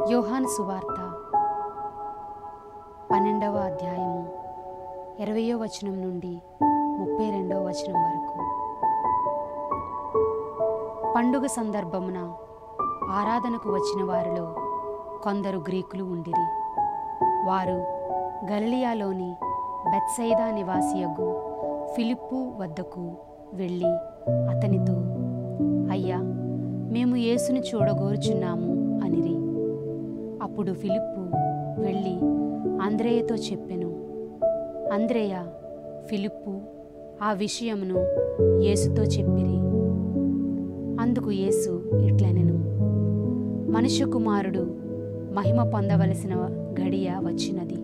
యోహాను సువార్త పన్నెండవ అధ్యాయము ఇరవయో వచనం నుండి ముప్పై రెండవ వచనం వరకు పండుగ సందర్భమున ఆరాధనకు వచ్చిన వారిలో కొందరు గ్రీకులు ఉండిరి వారు గలిలియాలోని బెత్సైదా నివాసియగు ఫిలిప్పు వద్దకు వెళ్ళి అతనితో అయ్యా మేము యేసుని చూడగోరుచున్నాము అనిరి అప్పుడు ఫిలిప్పు వెళ్ళి అంద్రేయతో చెప్పెను అంద్రేయ ఫిలిప్పు ఆ విషయమును యేసుతో చెప్పిరి అందుకు యేసు ఇట్లనెను మనుష్య కుమారుడు మహిమ పొందవలసిన గడియ వచ్చినది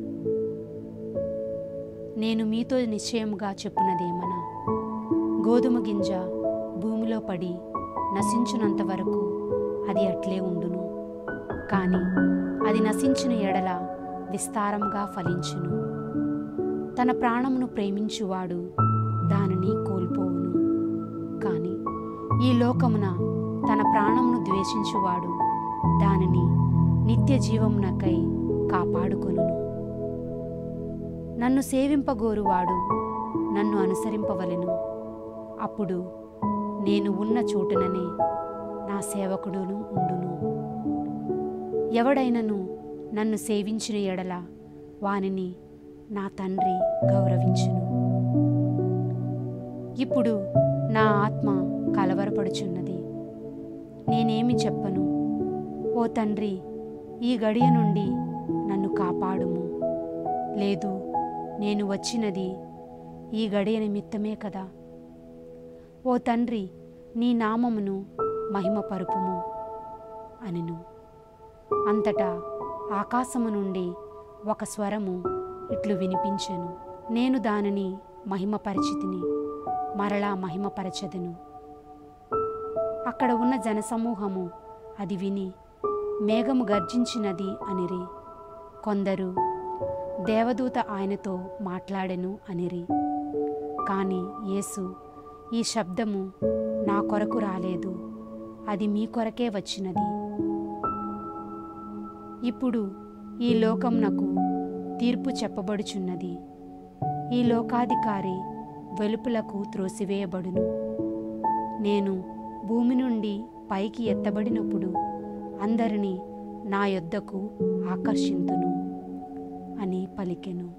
నేను మీతో నిశ్చయముగా చెప్పున్నదేమన గోధుమ గింజ భూమిలో పడి నశించునంత వరకు అది అట్లే ఉండును కానీ అది నశించిన ఎడల విస్తారంగా ఫలించును తన ప్రాణమును ప్రేమించువాడు దానిని కోల్పోవును కానీ ఈ లోకమున తన ప్రాణమును ద్వేషించువాడు దానిని నిత్య జీవమునకై కాపాడుకొనును నన్ను సేవింపగోరువాడు నన్ను అనుసరింపవలెను అప్పుడు నేను ఉన్న చోటుననే నా సేవకుడును ఉండును ఎవడైనను నన్ను సేవించిన ఎడల వానిని నా తండ్రి గౌరవించును ఇప్పుడు నా ఆత్మ కలవరపడుచున్నది నేనేమి చెప్పను ఓ తండ్రి ఈ గడియ నుండి నన్ను కాపాడుము లేదు నేను వచ్చినది ఈ గడియ నిమిత్తమే కదా ఓ తండ్రి నీ నామమును మహిమపరుపుము అనెను అంతటా ఆకాశము నుండి ఒక స్వరము ఇట్లు వినిపించెను నేను దానిని మహిమపరిచితిని మరలా మహిమపరచదను అక్కడ ఉన్న జనసమూహము అది విని మేఘము గర్జించినది అనిరి కొందరు దేవదూత ఆయనతో మాట్లాడెను అనిరి కానీ యేసు ఈ శబ్దము నా కొరకు రాలేదు అది మీ కొరకే వచ్చినది ఇప్పుడు ఈ లోకమునకు తీర్పు చెప్పబడుచున్నది ఈ లోకాధికారి వెలుపులకు త్రోసివేయబడును నేను భూమి నుండి పైకి ఎత్తబడినప్పుడు అందరినీ నా యొద్దకు ఆకర్షింతును అని పలికెను